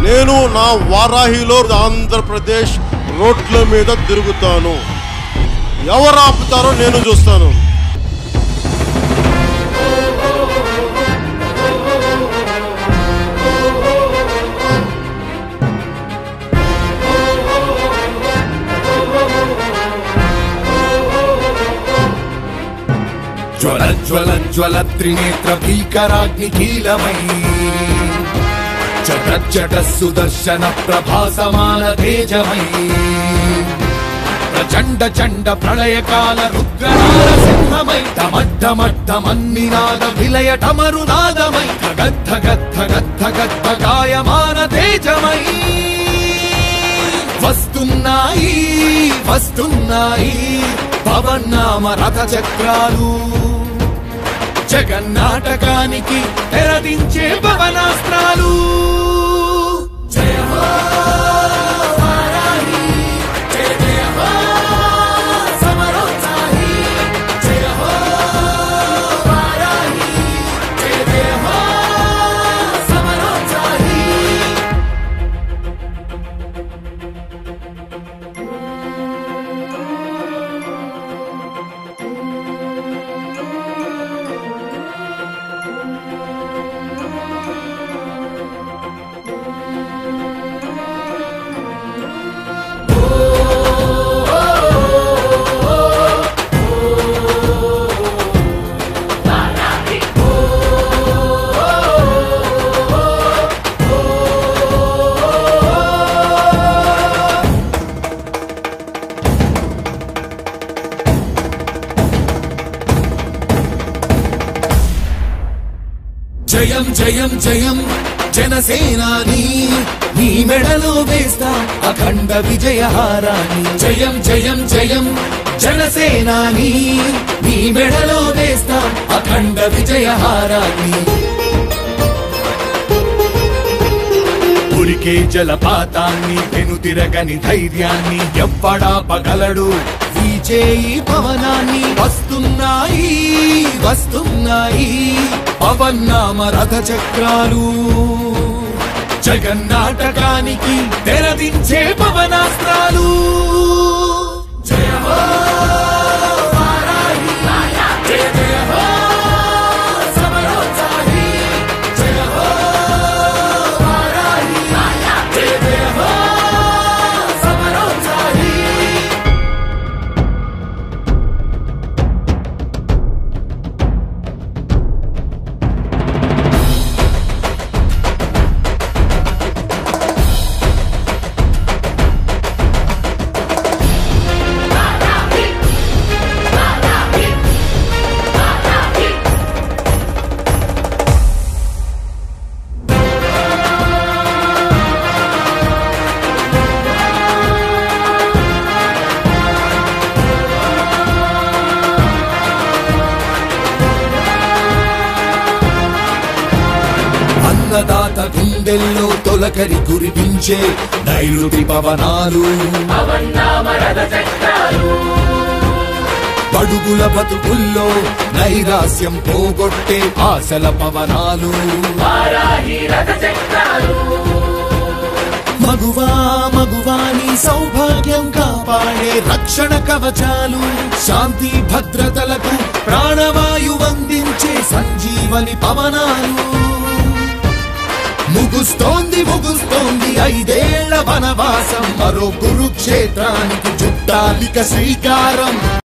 నేను నా వారాహిలో ఆంధ్రప్రదేశ్ రోడ్ల మీద తిరుగుతాను ఎవరు ఆపుతారో నేను చూస్తాను జ్వల జ్వల జ్వల త్రినేత్ర భీకరాగ్ని కీలమై చట చట సుదర్శన ప్రభాసమాన తేజమై ప్రచండ చండ ప్రళయకాల రుద్రనాద సింహమై డమడ్డమడ్డమన్నినాద విలయ టమరునాదమై గద్ద గద్ద గద్ద గద్ద గాయమాన తేజమై వస్తున్నాయి వస్తున్నాయి పవన్నామ రథ చక్రాలు జగన్నాటకానికి తెరదించే పవనాస్త్రాలు జయ హో వారాహి, జయ జయ హో సమరోత్సాహి, జయ హో వారాహి, జయ జయ హో సమరోత్సాహి. జయం జయం జయం జనసేనాని నీ మెడలో వేస్తా అఖండ విజయహారాన్ని జయం జయం జయం జనసేనాని నీ మెడలో వేస్తా అఖండ విజయహారాన్ని ఉరికే జలపాతాన్ని వెనుతిరగని ధైర్యాన్ని ఎవ్వడాపగలడు ఈ చేయి పవనాన్ని వస్తున్నాయి వస్తున్నాయి పవన్నామ రథ చక్రాలు జగన్నాటకానికి తెరదించే పవనాస్త్రాలు జయ హో వారాహి, జయ జయ హో సమరోత్సాహి, జయ హో వారాహి, జయ జయ హో సమరోత్సాహి. అన్నదాత గుండెల్లో తొలకరి కురిపించే నైరుతి పవనాలు పడుగుల బతుకుల్లో నైరాస్యం పోగొట్టే ఆశల పవనాలు మగువా మగువాని సౌభాగ్యం కాపాడే రక్షణ కవచాలు శాంతి భద్రతలకు ప్రాణవాయు అందించే సంజీవని పవనాలు ముగుస్తోంది ముగుస్తోంది ఐదేళ్ల వనవాసం మరో కురుక్షేత్రానికి చుట్టాలిక శ్రీకారం